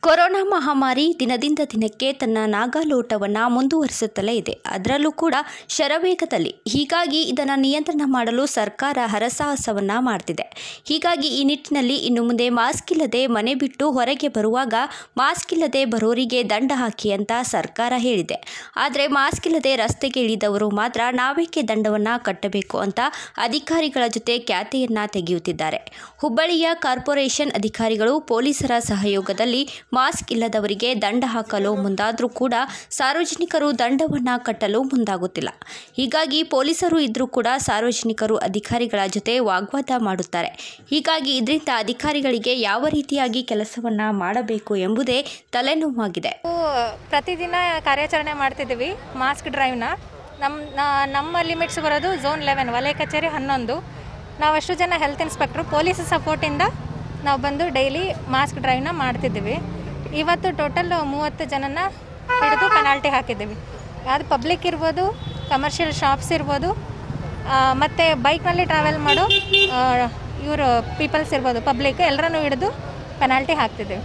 corona ಮಹಾಮಾರಿ ದಿನದಿಂದ ದಿನಕ್ಕೆ ತನ್ನ ನಾಗಾಲೋಟವನ್ನು ಮುಂದುವರಿಸುತ್ತಲೇ ಇದೆ ಅದರಲ್ಲೂ ಕೂಡ ಶರವೇಗದಲ್ಲಿ ಹೀಗಾಗಿ ಇದನ್ನು ನಿಯಂತ್ರಣ ಮಾಡಲು ಸರ್ಕಾರ ಹರಸಾಹಸವನ್ನು ಮಾಡ್ತಿದೆ ಹೀಗಾಗಿ ಈ ನಿಟ್ಟಿನಲ್ಲಿ ಇನ್ನು ಮುಂದೆ ಮಾಸ್ಕ್ ಇಲ್ಲದೆ ಮನೆ ಬಿಟ್ಟು ಹೊರಗೆ ಬರುವಾಗ ಮಾಸ್ಕ್ ಇಲ್ಲದೆ ಬರೋರಿಗೆ ದಂಡ ಹಾಕಿ ಅಂತ ಸರ್ಕಾರ ಹೇಳಿದೆ ಆದರೆ ಮಾಸ್ಕ್ ಇಲ್ಲದೆ ರಸ್ತೆಗೆ ಇಳಿದವರು ಮಾತ್ರ ನಾವೇಕೆ ದಂಡವನ್ನು ಕಟ್ಟಬೇಕು ಅಂತ ಅಧಿಕಾರಿಗಳ ಜೊತೆ ಖ್ಯಾತೆಯನ್ನ ತೆಗೆಯುತ್ತಿದ್ದಾರೆ ಹುಬ್ಬಳ್ಳಿಯ ಕಾರ್ಪೊರೇಷನ್ ಅಧಿಕಾರಿಗಳು ಪೊಲೀಸರ ಸಹಯೋಗದಲ್ಲಿ ಮಾಸ್ಕ್ ಇಲ್ಲದವರಿಗೆ ದಂಡ ಹಾಕಲು ಮುಂದಾದರೂ ಕೂಡ ಸಾರ್ವಜನಿಕರು ದಂಡವನ್ನು ಕಟ್ಟಲು ಮುಂದಾಗುತ್ತಿಲ್ಲ ಹೀಗಾಗಿ ಪೊಲೀಸರು ಇದ್ರೂ ಕೂಡ ಸಾರ್ವಜನಿಕರು ಅಧಿಕಾರಿಗಳ ಜೊತೆ ವಾಗ್ವಾದ ಮಾಡುತ್ತಾರೆ ಹೀಗಾಗಿ ಇದರಿಂದ ಅಧಿಕಾರಿಗಳಿಗೆ ಯಾವ ರೀತಿಯಾಗಿ ಕೆಲಸವನ್ನು ಮಾಡಬೇಕು ಎಂಬುದೇ ತಲೆನೋವಾಗಿದೆ ನಾವು ಪ್ರತಿದಿನ ಕಾರ್ಯಾಚರಣೆ ಮಾಡ್ತಿದ್ದೀವಿ ಮಾಸ್ಕ್ ಡ್ರೈವ್ನ ನಮ್ಮ ನಾ- ನಮ್ಮ ಲಿಮಿಟ್ಸ್ ಬರೋದು ಝೋನ್ ಲೆವೆನ್ ವಲಯ ಕಚೇರಿ ಹನ್ನೊಂದು ನಾವಷ್ಟು ಜನ ಹೆಲ್ತ್ ಇನ್ಸ್ಪೆಕ್ಟ್ರು ಪೊಲೀಸ್ ಸಪೋರ್ಟಿಂದ ನಾವು ಬಂದು ಡೈಲಿ ಮಾಸ್ಕ್ ಡ್ರೈವ್ನ ಮಾಡ್ತಿದ್ದೀವಿ ಇವತ್ತು ಟೋಟಲ್ ಮೂವತ್ತು ಜನನ ಹಿಡಿದು ಪೆನಾಲ್ಟಿ ಹಾಕಿದ್ದೀವಿ ಅದು ಪಬ್ಲಿಕ್ ಇರ್ಬೋದು ಕಮರ್ಷಿಯಲ್ ಶಾಪ್ಸ್ ಇರ್ಬೋದು ಮತ್ತು ಬೈಕ್ನಲ್ಲಿ ಟ್ರಾವೆಲ್ ಮಾಡೋ ಇವರು ಪೀಪಲ್ಸ್ ಇರ್ಬೋದು ಪಬ್ಲಿಕ್ ಎಲ್ಲರನ್ನೂ ಹಿಡಿದು ಪೆನಾಲ್ಟಿ ಹಾಕ್ತಿದ್ದೀವಿ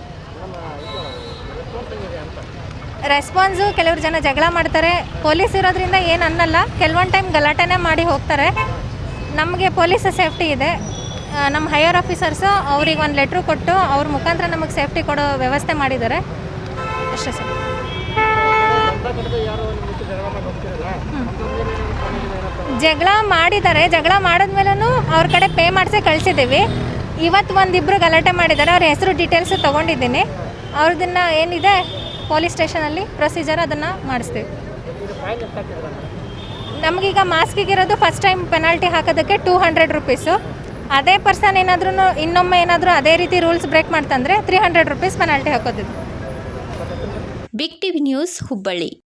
ರೆಸ್ಪಾನ್ಸು ಕೆಲವ್ರು ಜನ ಜಗಳ ಮಾಡ್ತಾರೆ ಪೊಲೀಸ್ ಇರೋದ್ರಿಂದ ಏನು ಅನ್ನಲ್ಲ ಕೆಲವೊಂದು ಟೈಮ್ ಗಲಾಟೆನೇ ಮಾಡಿ ಹೋಗ್ತಾರೆ ನಮಗೆ ಪೊಲೀಸ್ ಸೇಫ್ಟಿ ಇದೆ ಆ, ನಮ್ಮ ಹೈಯರ್ ಆಫೀಸರ್ಸು ಅವ್ರಿಗೆ ಒಂದು ಲೆಟ್ರು ಕೊಟ್ಟು ಅವ್ರ ಮುಖಾಂತರ ನಮಗೆ ಸೇಫ್ಟಿ ಕೊಡೋ ವ್ಯವಸ್ಥೆ ಮಾಡಿದ್ದಾರೆ ಅಷ್ಟೇ ಸರ್ ಜಗಳ ಮಾಡಿದ್ದಾರೆ ಜಗಳ ಮಾಡಿದ್ಮೇಲೂ ಅವ್ರ ಕಡೆ ಪೇ ಮಾಡಿಸಿ ಕಳಿಸಿದ್ದೀವಿ ಇವತ್ತು ಒಂದಿಬ್ಬರು ಗಲಾಟೆ ಮಾಡಿದ್ದಾರೆ ಅವ್ರ ಹೆಸರು ಡೀಟೇಲ್ಸ್ ತೊಗೊಂಡಿದ್ದೀನಿ ಅವ್ರದನ್ನ ಏನಿದೆ ಪೊಲೀಸ್ ಸ್ಟೇಷನಲ್ಲಿ ಪ್ರೊಸೀಜರ್ ಅದನ್ನು ಮಾಡಿಸ್ತೀವಿ ನಮಗೀಗ ಮಾಸ್ಕಿಗಿರೋದು ಫಸ್ಟ್ ಟೈಮ್ ಪೆನಾಲ್ಟಿ ಹಾಕೋದಕ್ಕೆ ಟೂ ಹಂಡ್ರೆಡ್ ರುಪೀಸು ಅದೇ ಪರ್ಸನ್ ಏನಾದ್ರೂ ಇನ್ನೊಮ್ಮೆ ಏನಾದರೂ ಅದೇ ರೀತಿ ರೂಲ್ಸ್ ಬ್ರೇಕ್ ಮಾಡ್ತಂದರೆ ತ್ರೀ ಹಂಡ್ರೆಡ್ ರುಪೀಸ್ ಪೆನಾಲ್ಟಿ ಹಾಕೋದಿದ್ದು ಬಿಗ್ ಟಿವಿ ನ್ಯೂಸ್ ಹುಬ್ಬಳ್ಳಿ